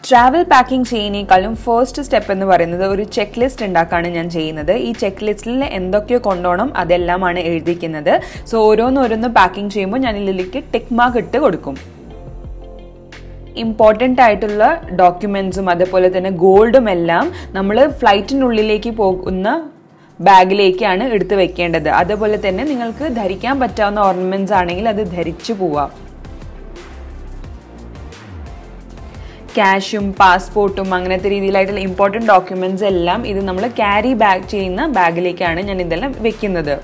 travel packing ചെയ്യുന്നേക്കാളും first step എന്ന് പറയുന്നത് ഒരു ചെക്ക് ലിസ്റ്റ് ഉണ്ടാക്കാണ് ഞാൻ ചെയ്യുന്നത് ഈ ചെക്ക് ലിസ്റ്റിൽ എന്തൊക്കെയോ കൊണ്ടുപോകണം അതെല്ലാമാണ് എഴുതിക്കുന്നത് സോ ഓരോന്നോരോന്ന് പാക്കിംഗ് ചെയ്യുമ്പോൾ ഞാൻ ഇതിലേക്ക് ടിക്ക് മാർക്ക് ഇട്ട് കൊടുക്കും ഇമ്പോർട്ടൻ്റ് ആയിട്ടുള്ള ഡോക്യുമെൻസും അതേപോലെ തന്നെ ഗോൾഡും എല്ലാം നമ്മൾ ഫ്ലൈറ്റിനുള്ളിലേക്ക് പോകുന്ന ബാഗിലേക്കാണ് എടുത്ത് വെക്കേണ്ടത് അതേപോലെ തന്നെ നിങ്ങൾക്ക് ധരിക്കാൻ പറ്റാവുന്ന ഓർണമെന്റ്സ് ആണെങ്കിൽ അത് ധരിച്ചു പോവാം ക്യാഷും പാസ്പോർട്ടും അങ്ങനത്തെ രീതിയിലായിട്ടുള്ള ഇമ്പോർട്ടൻറ്റ് ഡോക്യുമെന്റ്സ് എല്ലാം ഇത് നമ്മൾ ക്യാരി ബാഗ് ചെയ്യുന്ന ബാഗിലേക്കാണ് ഞാൻ ഇതെല്ലാം വെക്കുന്നത്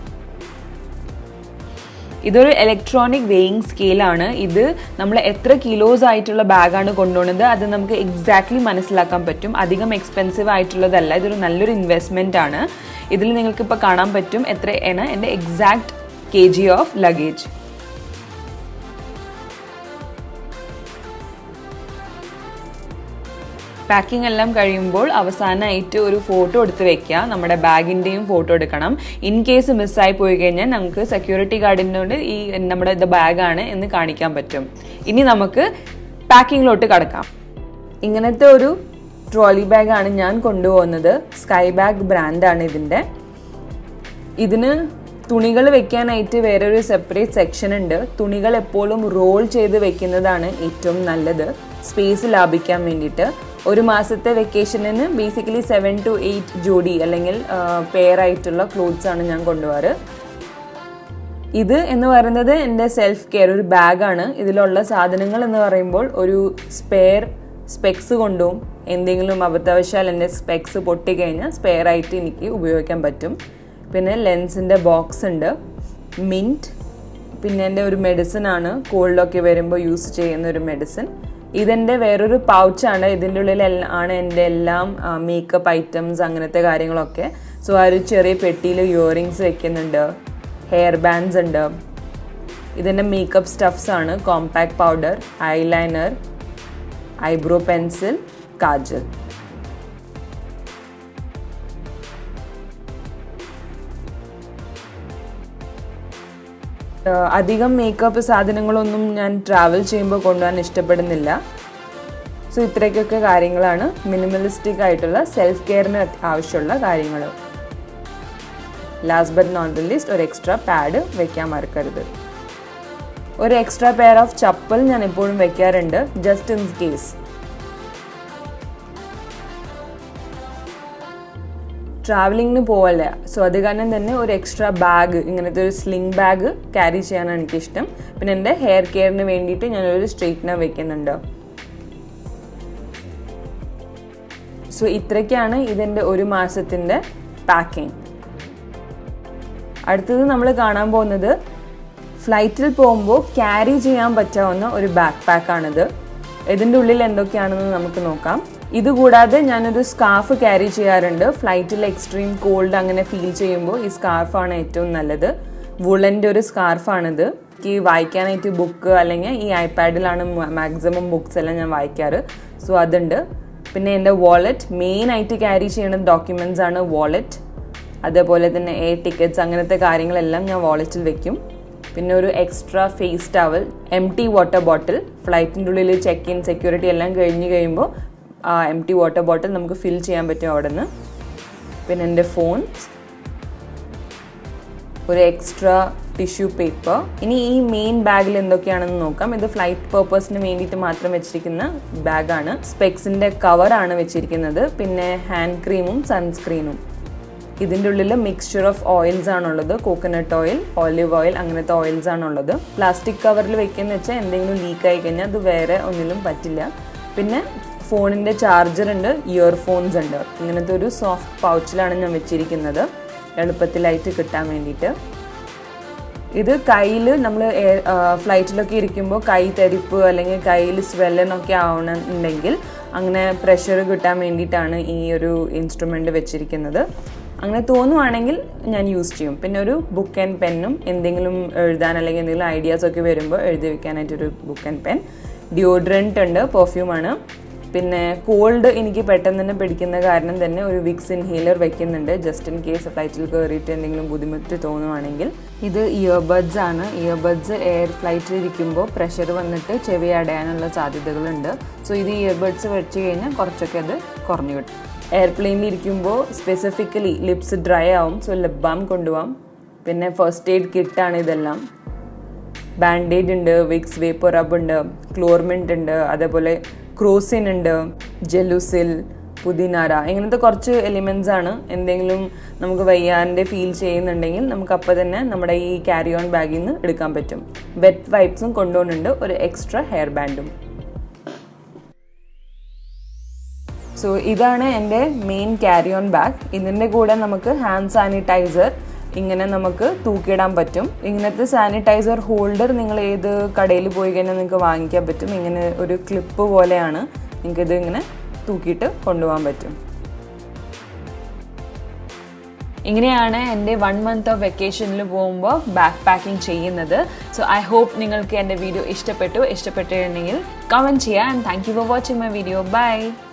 ഇതൊരു ഇലക്ട്രോണിക് വെയിങ് സ്കെയിലാണ് ഇത് നമ്മൾ എത്ര കിലോസ് ആയിട്ടുള്ള ബാഗാണ് കൊണ്ടുപോകുന്നത് അത് നമുക്ക് എക്സാക്ട്ലി മനസ്സിലാക്കാൻ പറ്റും അധികം എക്സ്പെൻസീവ് ആയിട്ടുള്ളതല്ല ഇതൊരു നല്ലൊരു ഇൻവെസ്റ്റ്മെന്റ് ആണ് ഇതിൽ നിങ്ങൾക്ക് ഇപ്പോൾ കാണാൻ പറ്റും എത്രയാണ് എൻ്റെ exact K G of luggage packing എല്ലാം കഴിയുമ്പോൾ അവസാനമായിട്ട് ഒരു ഫോട്ടോ എടുത്ത് വെക്കുക നമ്മുടെ ബാഗിൻ്റെയും ഫോട്ടോ എടുക്കണം ഇൻ കേസ് മിസ്സായി പോയി കഴിഞ്ഞാൽ നമുക്ക് സെക്യൂരിറ്റി ഗാർഡിനോട് ഈ നമ്മുടെ ഇത് ബാഗാണ് എന്ന് കാണിക്കാൻ പറ്റും ഇനി നമുക്ക് പാക്കിങ്ങിലോട്ട് കടക്കാം ഇങ്ങനത്തെ ഒരു ട്രോളി ബാഗാണ് ഞാൻ കൊണ്ടുപോകുന്നത് സ്കൈ ബാഗ് ബ്രാൻഡാണ് ഇതിൻ്റെ ഇതിന് തുണികൾ വെക്കാനായിട്ട് വേറൊരു സെപ്പറേറ്റ് സെക്ഷൻ ഉണ്ട് തുണികൾ എപ്പോഴും റോൾ ചെയ്ത് വെക്കുന്നതാണ് ഏറ്റവും നല്ലത് സ്പേസ് ലാഭിക്കാൻ വേണ്ടിയിട്ട് ഒരു മാസത്തെ വെക്കേഷനിന് ബേസിക്കലി സെവൻ ടു എയ്റ്റ് ജോഡി അല്ലെങ്കിൽ പെയർ ആയിട്ടുള്ള ക്ലോത്ത്സ് ആണ് ഞാൻ കൊണ്ടുപോകാറ് ഇത് എന്ന് പറയുന്നത് എൻ്റെ സെൽഫ് കെയർ ഒരു ബാഗാണ് ഇതിലുള്ള സാധനങ്ങൾ എന്ന് പറയുമ്പോൾ ഒരു സ്പെയർ സ്പെക്സ് കൊണ്ടും എന്തെങ്കിലും അബദ്ധവശാൽ എൻ്റെ സ്പെക്സ് പൊട്ടിക്കഴിഞ്ഞാൽ സ്പെയർ ആയിട്ട് എനിക്ക് ഉപയോഗിക്കാൻ പറ്റും പിന്നെ ലെൻസിൻ്റെ ബോക്സ് ഉണ്ട് മിൻറ്റ് പിന്നെ എൻ്റെ ഒരു മെഡിസിൻ ആണ് കോൾഡൊക്കെ വരുമ്പോൾ യൂസ് ചെയ്യുന്ന ഒരു മെഡിസിൻ ഇതെൻ്റെ വേറൊരു പൗച്ചാണ് ഇതിൻ്റെ ഉള്ളിൽ ആണ് എൻ്റെ എല്ലാം മേക്കപ്പ് ഐറ്റംസ് അങ്ങനത്തെ കാര്യങ്ങളൊക്കെ സോ ആ ഒരു ചെറിയ പെട്ടിയിൽ ഇയറിങ്സ് വെക്കുന്നുണ്ട് ഹെയർ ബാൻഡ്സ് ഉണ്ട് ഇതിൻ്റെ മേക്കപ്പ് സ്റ്റഫ്സ് ആണ് compact powder eyeliner eyebrow pencil kajal അധികം മേക്കപ്പ് സാധനങ്ങളൊന്നും ഞാൻ ട്രാവൽ ചെയ്യുമ്പോൾ കൊണ്ടുപോകാൻ ഇഷ്ടപ്പെടുന്നില്ല സോ ഇത്രയ്ക്കൊക്കെ കാര്യങ്ങളാണ് മിനിമലിസ്റ്റിക് ആയിട്ടുള്ള സെൽഫ് കെയറിന് ആവശ്യമുള്ള കാര്യങ്ങൾ last but not the least ഒരു എക്സ്ട്രാ പാഡ് വെക്കാൻ മറക്കരുത് ഒരു എക്സ്ട്രാ പെയർ ഓഫ് ചപ്പൽ ഞാൻ എപ്പോഴും വെക്കാറുണ്ട് ജസ്റ്റ് ഇൻ കേസ് ട്രാവലിങ്ങിന് പോവല്ല സോ അത് കാരണം തന്നെ ഒരു എക്സ്ട്രാ ബാഗ് ഇങ്ങനത്തെ ഒരു സ്ലിംഗ് ബാഗ് ക്യാരി ചെയ്യാനാണ് എനിക്കിഷ്ടം പിന്നെ എൻ്റെ ഹെയർ കെയറിന് വേണ്ടിയിട്ട് ഞാനൊരു സ്ട്രെയിറ്റ്നർ വെക്കുന്നുണ്ട് സോ ഇത്രയ്ക്കാണ് ഇതിൻ്റെ ഒരു മാസത്തിൻ്റെ പാക്കിംഗ് അടുത്തത് നമ്മൾ കാണാൻ പോകുന്നത് ഫ്ലൈറ്റിൽ പോകുമ്പോൾ ക്യാരി ചെയ്യാൻ പറ്റാവുന്ന ഒരു ബാക്ക് പാക്കാണിത് ഇതിൻ്റെ ഉള്ളിൽ എന്തൊക്കെയാണെന്ന് നമുക്ക് നോക്കാം ഇതുകൂടാതെ ഞാനൊരു സ്കാർഫ് ക്യാരി ചെയ്യാറുണ്ട് ഫ്ലൈറ്റിൽ എക്സ്ട്രീം കോൾഡ് അങ്ങനെ ഫീൽ ചെയ്യുമ്പോൾ ഈ സ്കാർഫാണ് ഏറ്റവും നല്ലത് വുളൻ്റെ ഒരു സ്കാർഫാണിത് എനിക്ക് വായിക്കാനായിട്ട് ബുക്ക് അല്ലെങ്കിൽ ഈ ഐപാഡിലാണ് മാക്സിമം ബുക്സ് എല്ലാം ഞാൻ വായിക്കാറ് സോ അതുണ്ട് പിന്നെ എൻ്റെ വാലറ്റ് മെയിൻ ആയിട്ട് ക്യാരി ചെയ്യുന്ന ഡോക്യുമെൻറ്റ്സ് ആണ് വാലറ്റ് അതേപോലെ തന്നെ എയർ ടിക്കറ്റ്സ് അങ്ങനത്തെ കാര്യങ്ങളെല്ലാം ഞാൻ വാലറ്റിൽ വെക്കും പിന്നെ ഒരു extra face towel empty water bottle ഫ്ലൈറ്റിൻ്റെ ഉള്ളിൽ ചെക്ക് ഇൻ സെക്യൂരിറ്റി എല്ലാം കഴിഞ്ഞ് കഴിയുമ്പോൾ ആ എം ടി വാട്ടർ ബോട്ടിൽ നമുക്ക് ഫിൽ ചെയ്യാൻ പറ്റും അവിടെ നിന്ന് പിന്നെ എൻ്റെ ഫോൺ ഒരു എക്സ്ട്രാ ടിഷ്യൂ പേപ്പർ ഇനി ഈ മെയിൻ ബാഗിൽ എന്തൊക്കെയാണെന്ന് നോക്കാം ഇത് ഫ്ലൈറ്റ് പേർപ്പസിന് വേണ്ടിയിട്ട് മാത്രം വെച്ചിരിക്കുന്ന ബാഗാണ് സ്പെക്സിൻ്റെ കവറാണ് വെച്ചിരിക്കുന്നത് പിന്നെ ഹാൻഡ് ക്രീമും സൺസ്ക്രീനും ഇതിൻ്റെ ഉള്ളിൽ മിക്സ്ചർ ഓഫ് ഓയിൽസ് ആണുള്ളത് കോക്കനട്ട് ഓയിൽ ഓലിവ് ഓയിൽ അങ്ങനത്തെ ഓയിൽസ് ആണുള്ളത് പ്ലാസ്റ്റിക് കവറിൽ വെക്കുന്ന വെച്ചാൽ എന്തെങ്കിലും ലീക്ക് ആയി കഴിഞ്ഞാൽ അത് വേറെ ഒന്നിലും പറ്റില്ല പിന്നെ ഫോണിൻ്റെ ചാർജർ ഉണ്ട് ഇയർഫോൺസ് ഉണ്ട് ഇങ്ങനത്തെ ഒരു സോഫ്റ്റ് പൗച്ചിലാണ് ഞാൻ വെച്ചിരിക്കുന്നത് എളുപ്പത്തിലായിട്ട് കിട്ടാൻ വേണ്ടിയിട്ട് ഇത് കയ്യിൽ നമ്മൾ ഫ്ലൈറ്റിലൊക്കെ ഇരിക്കുമ്പോൾ കൈ തരിപ്പ് അല്ലെങ്കിൽ കയ്യിൽ സ്വെല്ലനൊക്കെ ആവണമെന്നുണ്ടെങ്കിൽ അങ്ങനെ പ്രഷർ കിട്ടാൻ വേണ്ടിയിട്ടാണ് ഈ ഒരു ഇൻസ്ട്രുമെൻ്റ് വെച്ചിരിക്കുന്നത് അങ്ങനെ തോന്നുവാണെങ്കിൽ ഞാൻ യൂസ് ചെയ്യും പിന്നെ ഒരു ബുക്ക് ആൻഡ് പെന്നും എന്തെങ്കിലും എഴുതാൻ അല്ലെങ്കിൽ എന്തെങ്കിലും ഐഡിയാസ് ഒക്കെ വരുമ്പോൾ എഴുതി വെക്കാനായിട്ടൊരു ബുക്ക് ആൻഡ് പെൻ ഡിയോഡ്രൻറ്റ് ഉണ്ട് പെർഫ്യൂമാണ് പിന്നെ കോൾഡ് എനിക്ക് പെട്ടെന്ന് തന്നെ പിടിക്കുന്ന കാരണം തന്നെ ഒരു വിക്സ് ഇൻഹേലർ വെക്കുന്നുണ്ട് ജസ്റ്റ് ഇൻ കേസ് ഫ്ലൈറ്റിൽ കയറിയിട്ട് എന്തെങ്കിലും ബുദ്ധിമുട്ട് തോന്നുവാണെങ്കിൽ ഇത് ഇയർബഡ്സ് ആണ് ഇയർബഡ്സ് എയർ ഫ്ലൈറ്റിൽ ഇരിക്കുമ്പോൾ പ്രഷർ വന്നിട്ട് ചെവി അടയാനുള്ള സാധ്യതകളുണ്ട് സോ ഇത് ഇയർബഡ്സ് വെച്ച് കഴിഞ്ഞാൽ കുറച്ചൊക്കെ അത് കുറഞ്ഞു കിട്ടും എയർപ്ലെയിനിൽ ഇരിക്കുമ്പോൾ സ്പെസിഫിക്കലി ലിപ്സ് ഡ്രൈ ആവും സോ ലിപ് ബാം കൊണ്ടുപോകാം പിന്നെ ഫസ്റ്റ് എയ്ഡ് കിറ്റാണ് ഇതെല്ലാം ബാൻഡേജ് ഉണ്ട് വിക്സ് വേപ്പർ റബ് ഉണ്ട് ക്ലോർമിൻറ്റ് ഉണ്ട് അതേപോലെ ക്രോസിൻ ഉണ്ട് ജെലുസിൽ പുതിനാര ഇങ്ങനത്തെ കുറച്ച് എലിമെൻറ്റ്സ് ആണ് എന്തെങ്കിലും നമുക്ക് വയ്യാൻ്റെ ഫീൽ ചെയ്യുന്നുണ്ടെങ്കിൽ നമുക്ക് അപ്പോൾ തന്നെ നമ്മുടെ ഈ ക്യാരി ഓൺ ബാഗിൽ നിന്ന് എടുക്കാൻ പറ്റും വെറ്റ് വൈപ്സും കൊണ്ടുപോകുന്നുണ്ട് ഒരു എക്സ്ട്രാ ഹെയർ ബാൻഡും സോ ഇതാണ് എൻ്റെ മെയിൻ ക്യാരി ഓൺ ബാഗ് ഇതിൻ്റെ കൂടെ നമുക്ക് ഹാൻഡ് സാനിറ്റൈസർ ഇങ്ങനെ നമുക്ക് തൂക്കിയിടാൻ പറ്റും ഇങ്ങനത്തെ സാനിറ്റൈസർ ഹോൾഡർ നിങ്ങൾ ഏത് കടയിൽ പോയി കഴിഞ്ഞാൽ നിങ്ങൾക്ക് വാങ്ങിക്കാൻ പറ്റും ഇങ്ങനെ ഒരു ക്ലിപ്പ് പോലെയാണ് നിങ്ങൾക്ക് ഇത് ഇങ്ങനെ തൂക്കിയിട്ട് കൊണ്ടുപോകാൻ പറ്റും ഇങ്ങനെയാണ് എൻ്റെ വൺ മന്ത് ഓഫ് വെക്കേഷനിൽ പോകുമ്പോൾ ബാക്ക് പാക്കിംഗ് ചെയ്യുന്നത് സോ ഐ ഹോപ്പ് നിങ്ങൾക്ക് എൻ്റെ വീഡിയോ ഇഷ്ടപ്പെട്ടു ഇഷ്ടപ്പെട്ടിട്ടുണ്ടെങ്കിൽ കമൻറ്റ് ചെയ്യുക and thank you for watching my video by